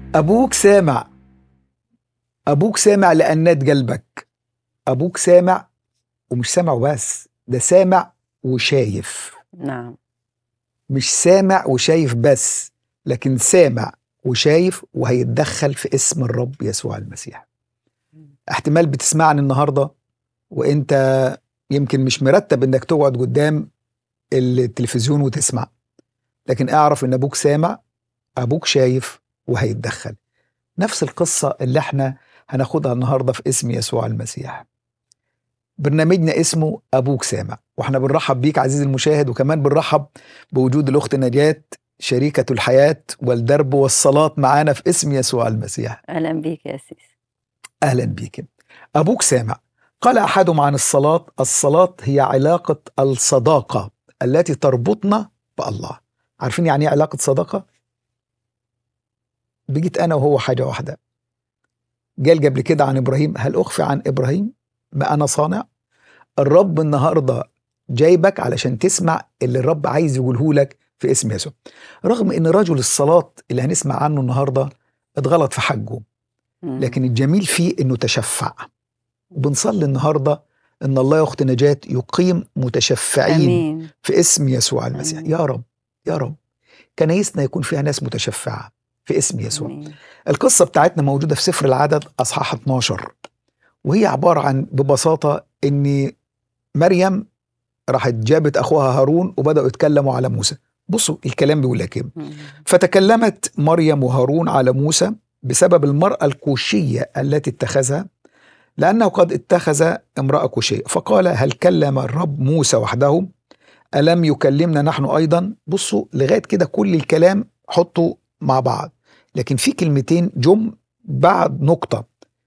أبوك سامع أبوك سامع لأنات قلبك أبوك سامع ومش سامع وبس ده سامع وشايف نعم مش سامع وشايف بس لكن سامع وشايف وهيتدخل في اسم الرب يسوع المسيح احتمال بتسمعني النهارده وانت يمكن مش مرتب انك تقعد قدام التلفزيون وتسمع لكن اعرف ان ابوك سامع ابوك شايف وهيتدخل نفس القصة اللي احنا هناخدها النهاردة في اسم يسوع المسيح برنامجنا اسمه أبوك سامع واحنا بنرحب بيك عزيزي المشاهد وكمان بنرحب بوجود الأخت نجاة شريكة الحياة والدرب والصلاة معانا في اسم يسوع المسيح اهلا بيك يا سيس أهلا بيك أبوك سامع قال أحدهم عن الصلاة الصلاة هي علاقة الصداقة التي تربطنا بالله عارفين يعني ايه علاقة صداقة؟ بقيت أنا وهو حاجة واحدة قال قبل كده عن إبراهيم هل أخفي عن إبراهيم ما أنا صانع الرب النهاردة جايبك علشان تسمع اللي الرب عايز يقوله لك في اسم يسوع رغم ان رجل الصلاة اللي هنسمع عنه النهاردة اتغلط في حجه مم. لكن الجميل فيه انه تشفع وبنصلي النهاردة ان الله يا اخت نجاة يقيم متشفعين امين في اسم يسوع المسيح آمين. يا رب يا رب كنايسنا يكون فيها ناس متشفعة في اسم يسوع آمين. القصة بتاعتنا موجودة في سفر العدد أصحاح 12 وهي عبارة عن ببساطة إن مريم راحت جابت أخوها هارون وبدأوا يتكلموا على موسى بصوا الكلام بيقول لك إيه مم. فتكلمت مريم وهارون على موسى بسبب المرأة الكوشية التي اتخذها لأنه قد اتخذ امرأة كوشية فقال هل كلم الرب موسى وحده ألم يكلمنا نحن أيضا بصوا لغاية كده كل الكلام حطوا مع بعض لكن في كلمتين جم بعد نقطة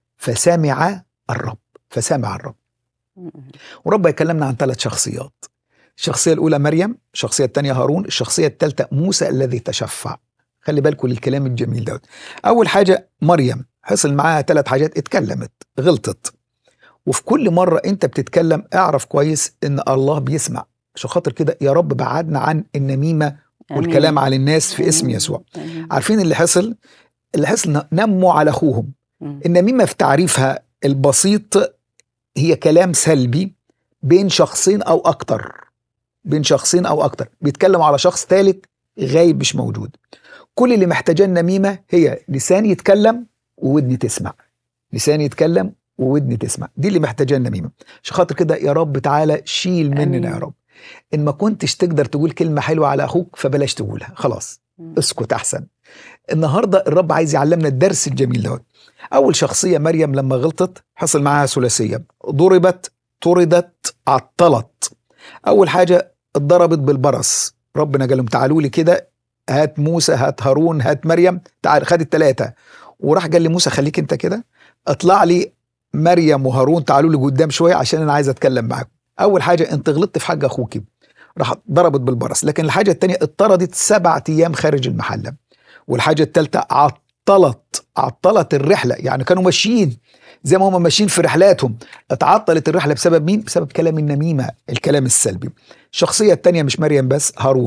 فسمع الرب فسمع الرب مم. ورب يكلمنا عن ثلاث شخصيات الشخصية الأولى مريم الشخصية الثانية هارون الشخصية الثالثة موسى الذي تشفع خلي بالكم الكلام الجميل دوت أول حاجة مريم حصل معاها ثلاث حاجات اتكلمت غلطت وفي كل مرة أنت بتتكلم اعرف كويس إن الله بيسمع عشان خاطر كده يا رب بعدنا عن النميمة والكلام آمين. على الناس في اسم آمين. يسوع آمين. عارفين اللي حصل اللي حصل ن- نموا على أخوهم مم. النميمة في تعريفها البسيط هي كلام سلبي بين شخصين أو أكتر بين شخصين أو أكتر بيتكلموا على شخص ثالث غايب مش موجود كل اللي محتاجاه النميمة هي لسان يتكلم وودني تسمع لسان يتكلم وودني تسمع دي اللي محتاجاه النميمة عشان خاطر كده يا رب تعالى شيل مننا آمين. يا رب إن ما كنتش تقدر تقول كلمة حلوة على أخوك فبلاش تقولها خلاص مم. اسكت احسن النهارده الرب عايز يعلمنا الدرس الجميل دوت اول شخصيه مريم لما غلطت حصل معاها ثلاثيه ضربت طردت عطلت اول حاجه اتضربت بالبرص ربنا قال لهم تعالوا لي كده هات موسى هات هارون هات مريم تعال خد الثلاثه وراح قال لموسى خليك انت كده اطلع لي مريم وهارون تعالوا لي قدام شويه عشان انا عايز اتكلم معاكم اول حاجه انت غلطت في حق اخوك راح ضربت بالبرص لكن الحاجه الثانيه اطردت سبعة ايام خارج المحله والحاجه الثالثه عطلت عطلت الرحله يعني كانوا ماشيين زي ما هم ماشيين في رحلاتهم اتعطلت الرحله بسبب مين بسبب كلام النميمه الكلام السلبي الشخصيه الثانيه مش مريم بس هارون